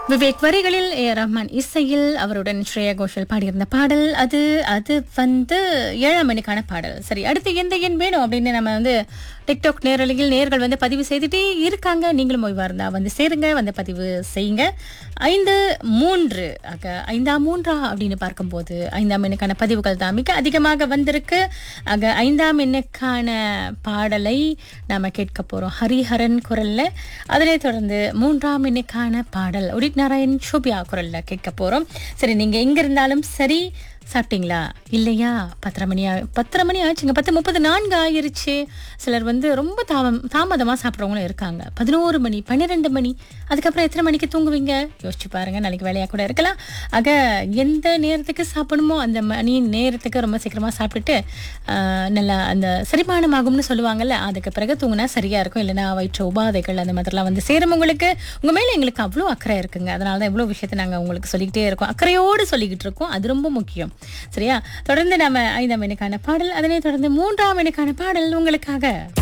விவேக் வரிகளில் A R Rahman இசையில் அவருடன் ஸ்ரேயா கோஷல் பாடியிருந்த பாடல் அது அது வந்து ஏழாம் மணிக்கான பாடல் சரி அடுத்து எந்த எண் வேணும் அப்படின்னு நம்ம வந்து டிக்டாக் நேரலையில் நேர்கள் வந்து பதிவு செய்துட்டே இருக்காங்க நீங்களும் ஓய்வா இருந்தா வந்து சேருங்க வந்து பதிவு செய்யுங்க ஐந்து மூன்று ஆக ஐந்தாம் மூன்றா அப்படின்னு பார்க்கும்போது ஐந்தாம் எண்ணுக்கான பதிவுகள் தான் மிக அதிகமாக வந்திருக்கு ஆக ஐந்தாம் எண்ணுக்கான பாடலை நாம கேட்க போறோம் ஹரிஹரன் குரல்ல அதனை தொடர்ந்து மூன்றாம் எண்ணுக்கான பாடல் உடித் நாராயண் சோபியா குரல்ல கேட்க போறோம் சரி நீங்க எங்க இருந்தாலும் சரி சாப்பிட்டீங்களா இல்லையா பத்தரை மணி ஆ- பத்தரை மணி ஆச்சுங்க பத்து முப்பது நான்கு ஆயிருச்சு சிலர் வந்து ரொம்ப தாம தாமதமாக சாப்பிட்றவங்களும் இருக்காங்க பதினோரு மணி பன்னிரெண்டு மணி அதுக்கப்புறம் எத்தனை மணிக்கு தூங்குவீங்க யோசிச்சு பாருங்க நாளைக்கு வேலையாக கூட இருக்கலாம் ஆக எந்த நேரத்துக்கு சாப்பிடணுமோ அந்த மணி நேரத்துக்கு ரொம்ப சீக்கிரமாக சாப்பிட்டுட்டு ஆஹ், நல்லா அந்த செரிமானம் ஆகும்னு சொல்லுவாங்கல்ல அதுக்கு பிறகு தூங்கினா சரியா இருக்கும் இல்லைன்னா வயிற்று உபாதைகள் அந்த மாதிரிலாம் வந்து சேரும் உங்களுக்கு உங்க மேல எங்களுக்கு அவ்வளோ அக்கறை இருக்குங்க அதனால தான் இவ்வளோ விஷயத்தை நாங்கள் உங்களுக்கு சொல்லிக்கிட்டே இருக்கோம் அக்கறையோடு சொல்லிக்கிட்டு இருக்கோம் அது ரொம்ப முக்கியம் சரியா தொடர்ந்து நம்ம ஐந்தாம் எண்ணுக்கான பாடல் அதனை தொடர்ந்து மூன்றாம் எண்ணுக்கான பாடல் உங்களுக்காக